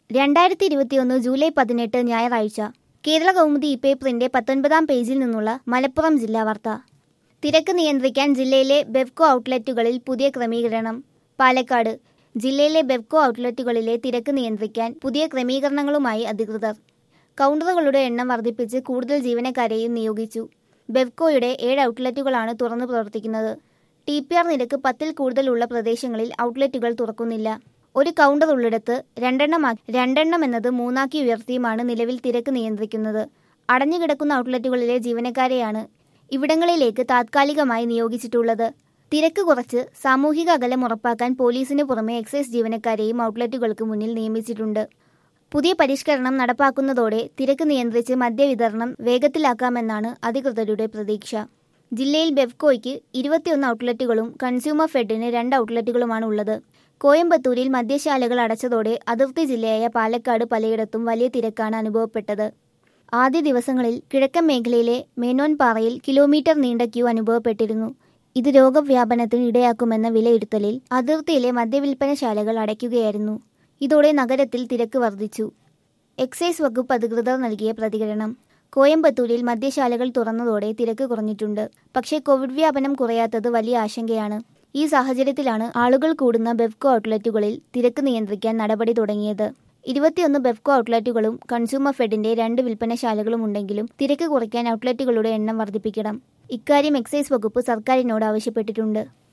രണ്ടായിരത്തി ഇരുപത്തിയൊന്ന് ജൂലൈ പതിനെട്ട് ഞായറാഴ്ച കേരള കൗമുദി പേപ്പറിന്റെ പത്തൊൻപതാം പേജിൽ നിന്നുള്ള മലപ്പുറം ജില്ലാ വാർത്ത തിരക്ക് നിയന്ത്രിക്കാൻ ജില്ലയിലെ ബെവ്കോ ഔട്ട്ലെറ്റുകളിൽ പുതിയ ക്രമീകരണം പാലക്കാട് ജില്ലയിലെ ബെവ്കോ ഔട്ട്ലെറ്റുകളിലെ തിരക്ക് നിയന്ത്രിക്കാൻ പുതിയ ക്രമീകരണങ്ങളുമായി അധികൃതർ കൗണ്ടറുകളുടെ എണ്ണം വർദ്ധിപ്പിച്ച് കൂടുതൽ ജീവനക്കാരെയും നിയോഗിച്ചു ബെവ്കോയുടെ ഏഴ് ഔട്ട്ലെറ്റുകളാണ് തുറന്നു പ്രവർത്തിക്കുന്നത് ടി പി ആർ നിരക്ക് പത്തിൽ കൂടുതലുള്ള പ്രദേശങ്ങളിൽ ഔട്ട്ലെറ്റുകൾ തുറക്കുന്നില്ല ഒരു കൗണ്ടർ ഉള്ളിടത്ത് രണ്ടെണ്ണമാക്കി രണ്ടെണ്ണം എന്നത് മൂന്നാക്കി ഉയർത്തിയുമാണ് നിലവിൽ തിരക്ക് നിയന്ത്രിക്കുന്നത് അടഞ്ഞുകിടക്കുന്ന ഔട്ട്ലെറ്റുകളിലെ ജീവനക്കാരെയാണ് ഇവിടങ്ങളിലേക്ക് താത്കാലികമായി നിയോഗിച്ചിട്ടുള്ളത് തിരക്ക് കുറച്ച് സാമൂഹിക അകലം ഉറപ്പാക്കാൻ പോലീസിനു പുറമെ എക്സൈസ് ജീവനക്കാരെയും ഔട്ട്ലെറ്റുകൾക്ക് മുന്നിൽ നിയമിച്ചിട്ടുണ്ട് പുതിയ പരിഷ്കരണം നടപ്പാക്കുന്നതോടെ തിരക്ക് നിയന്ത്രിച്ച് മദ്യവിതരണം വേഗത്തിലാക്കാമെന്നാണ് അധികൃതരുടെ പ്രതീക്ഷ ജില്ലയിൽ ബെവ്കോയ്ക്ക് ഇരുപത്തിയൊന്ന് ഔട്ട്ലെറ്റുകളും കൺസ്യൂമർ ഫെഡിന് രണ്ട് ഔട്ട്ലെറ്റുകളുമാണ് ഉള്ളത് കോയമ്പത്തൂരിൽ മദ്യശാലകൾ അടച്ചതോടെ അതിർത്തി ജില്ലയായ പാലക്കാട് പലയിടത്തും വലിയ തിരക്കാണ് അനുഭവപ്പെട്ടത് ആദ്യ ദിവസങ്ങളിൽ കിഴക്കൻ മേഖലയിലെ മേനോൻപാറയിൽ കിലോമീറ്റർ നീണ്ട ക്യൂ അനുഭവപ്പെട്ടിരുന്നു ഇത് രോഗവ്യാപനത്തിന് ഇടയാക്കുമെന്ന വിലയിരുത്തലിൽ അതിർത്തിയിലെ മദ്യവിൽപ്പനശാലകൾ അടയ്ക്കുകയായിരുന്നു ഇതോടെ നഗരത്തിൽ തിരക്ക് വർദ്ധിച്ചു എക്സൈസ് വകുപ്പ് അധികൃതർ നൽകിയ പ്രതികരണം കോയമ്പത്തൂരിൽ മദ്യശാലകൾ തുറന്നതോടെ തിരക്ക് കുറഞ്ഞിട്ടുണ്ട് പക്ഷേ കോവിഡ് വ്യാപനം കുറയാത്തത് വലിയ ആശങ്കയാണ് ഈ സാഹചര്യത്തിലാണ് ആളുകൾ കൂടുന്ന ബെവ്കോ ഔട്ട്ലെറ്റുകളിൽ തിരക്ക് നിയന്ത്രിക്കാൻ നടപടി തുടങ്ങിയത് ഇരുപത്തിയൊന്ന് ബെവ്കോ ഔട്ട്ലെറ്റുകളും കൺസ്യൂമർ ഫെഡിന്റെ രണ്ട് വിൽപ്പനശാലകളും ഉണ്ടെങ്കിലും തിരക്ക് കുറയ്ക്കാൻ ഔട്ട്ലെറ്റുകളുടെ എണ്ണം വർദ്ധിപ്പിക്കണം ഇക്കാര്യം എക്സൈസ് വകുപ്പ് സർക്കാരിനോട് ആവശ്യപ്പെട്ടിട്ടുണ്ട്